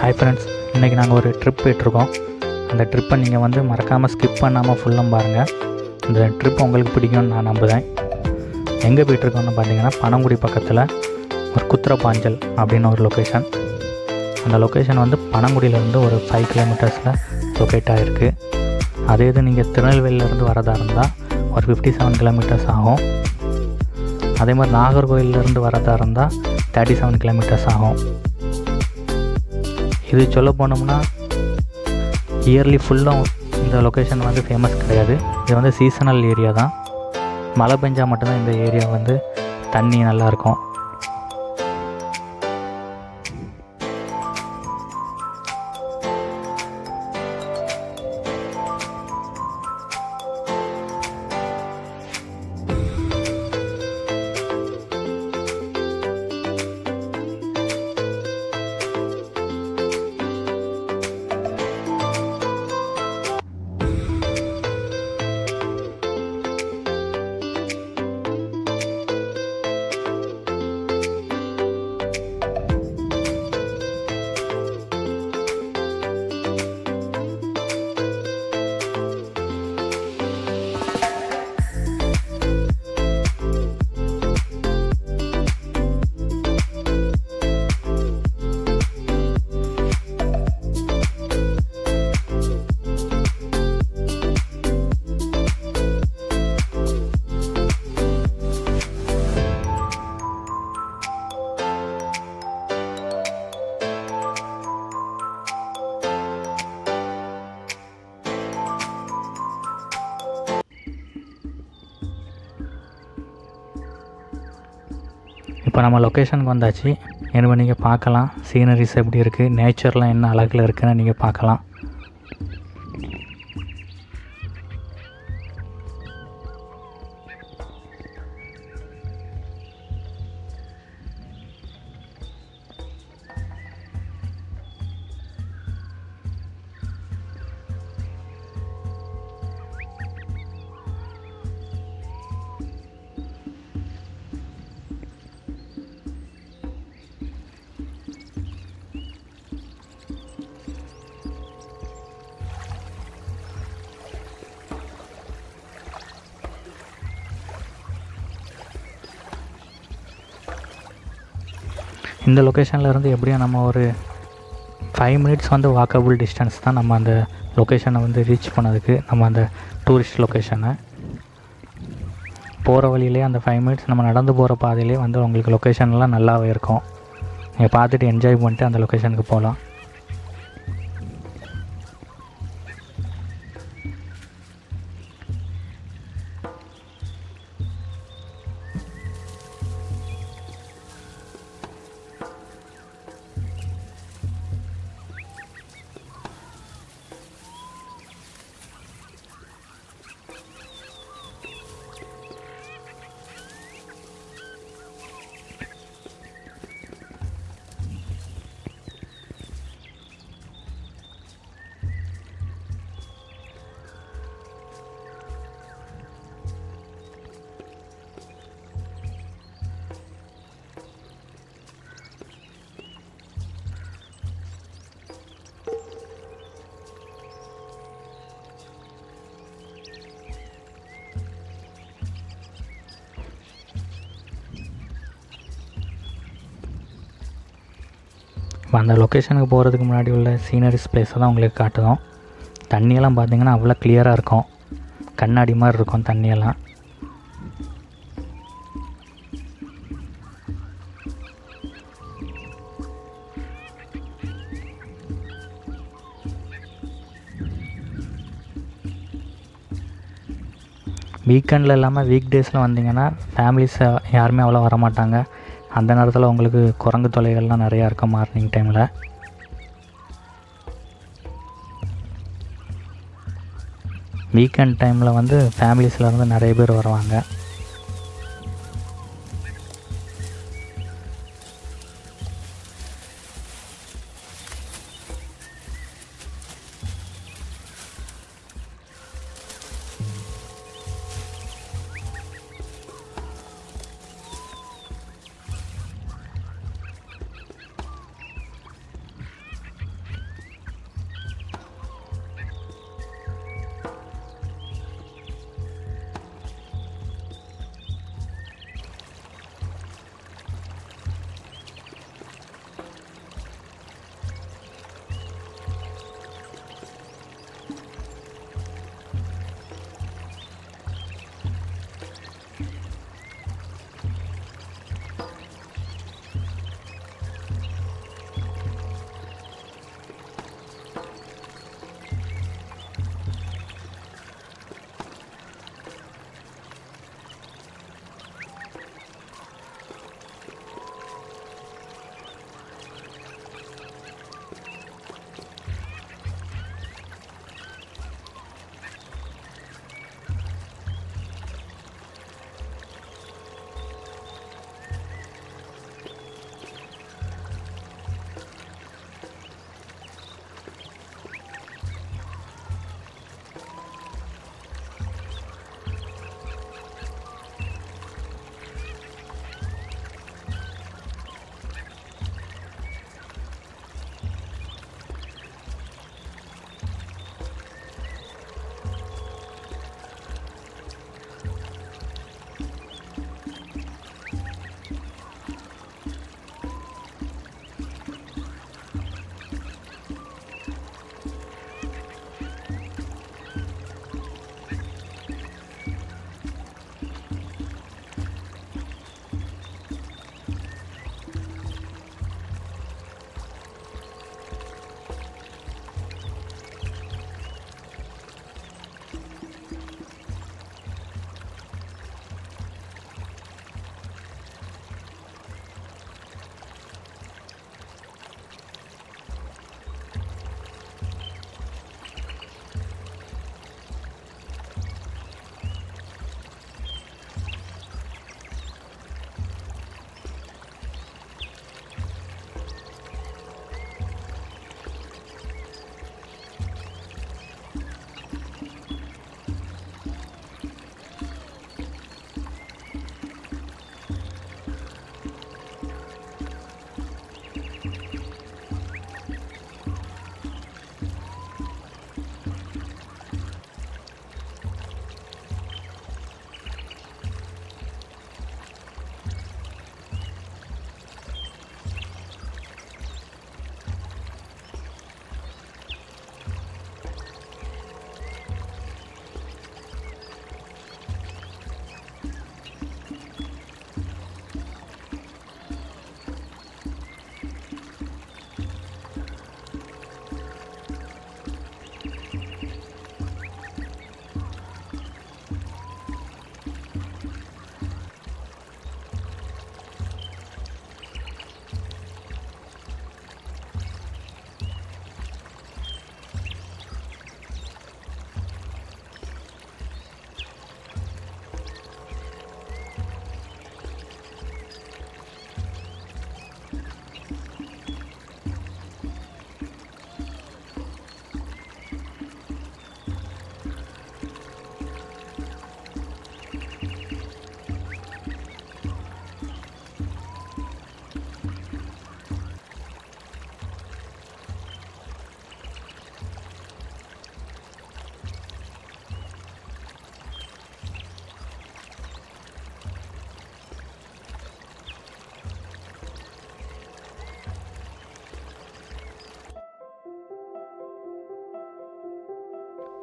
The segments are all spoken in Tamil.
ஹாய் ஃப்ரெண்ட்ஸ் இன்றைக்கி நாங்கள் ஒரு ட்ரிப் போயிட்டுருக்கோம் அந்த ட்ரிப்பை நீங்கள் வந்து மறக்காமல் ஸ்கிப் பண்ணாமல் ஃபுல்லும் பாருங்கள் இந்த ட்ரிப் உங்களுக்கு பிடிக்கும்னு நான் நம்புகிறேன் எங்கே போயிட்டுருக்கோம்னு பார்த்தீங்கன்னா பனங்குடி பக்கத்தில் ஒரு குத்திரப்பாஞ்சல் அப்படின்னு ஒரு லொக்கேஷன் அந்த லொக்கேஷன் வந்து பனங்குடியிலேருந்து ஒரு ஃபைவ் கிலோமீட்டர்ஸில் லொக்கேட் ஆகிருக்கு அதே இது நீங்கள் திருநெல்வேலியிலேருந்து வரதா இருந்தால் ஒரு ஃபிஃப்டி செவன் கிலோமீட்டர்ஸ் ஆகும் அதே மாதிரி நாகர்கோயிலேருந்து வரதா இருந்தால் தேர்ட்டி செவன் கிலோமீட்டர்ஸ் ஆகும் இது சொல்ல போனோம்னா இயர்லி ஃபுல்லும் இந்த லொக்கேஷன் வந்து ஃபேமஸ் கிடையாது இது வந்து சீசனல் ஏரியா தான் மழை பெஞ்சால் மட்டும்தான் இந்த ஏரியா வந்து தண்ணி நல்லாயிருக்கும் இப்போ நம்ம லொக்கேஷனுக்கு வந்தாச்சு என்ன நீங்கள் பார்க்கலாம் சீனரிஸ் எப்படி இருக்குது நேச்சர்லாம் என்ன அழகில் இருக்குன்னு நீங்கள் பார்க்கலாம் இந்த லொக்கேஷனில் இருந்து எப்படியும் நம்ம ஒரு ஃபைவ் மினிட்ஸ் வந்து வாக்கபிள் டிஸ்டன்ஸ் தான் நம்ம அந்த லொக்கேஷனை வந்து ரீச் பண்ணதுக்கு நம்ம அந்த டூரிஸ்ட் லொக்கேஷனை போகிற வழியிலே அந்த ஃபைவ் மினிட்ஸ் நம்ம நடந்து போகிற பாதையிலே வந்து உங்களுக்கு லொக்கேஷன்லாம் நல்லாவே இருக்கும் நீங்கள் பார்த்துட்டு என்ஜாய் பண்ணிட்டு அந்த லொக்கேஷனுக்கு போகலாம் இப்போ அந்த லொக்கேஷனுக்கு போகிறதுக்கு முன்னாடி உள்ள சீனரிஸ் பிளேஸை தான் உங்களுக்கு காட்டுதோம் தண்ணியெல்லாம் பார்த்தீங்கன்னா அவ்வளோ கிளியராக இருக்கும் கண்ணாடி மாதிரி இருக்கும் தண்ணியெல்லாம் வீக்கெண்டில் இல்லாமல் வீக் டேஸில் வந்தீங்கன்னா ஃபேமிலிஸ் யாருமே அவ்வளோ வர மாட்டாங்க அந்த நேரத்தில் உங்களுக்கு குரங்கு தொலைகள்லாம் நிறையா இருக்கும் மார்னிங் டைமில் வீக்கெண்ட் டைமில் வந்து ஃபேமிலிஸ்லேருந்து நிறைய பேர் வருவாங்க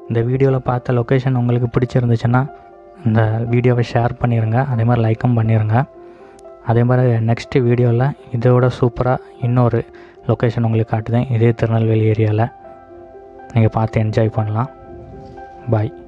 இந்த வீடியோவில் பார்த்த லொக்கேஷன் உங்களுக்கு பிடிச்சிருந்துச்சுன்னா இந்த வீடியோவை ஷேர் பண்ணிடுங்க அதே மாதிரி லைக்கும் பண்ணிடுங்க அதே மாதிரி நெக்ஸ்ட் வீடியோவில் இதோட சூப்பராக இன்னொரு லொக்கேஷன் உங்களுக்கு காட்டுதேன் இதே திருநெல்வேலி ஏரியாவில் நீங்கள் பார்த்து என்ஜாய் பண்ணலாம் பாய்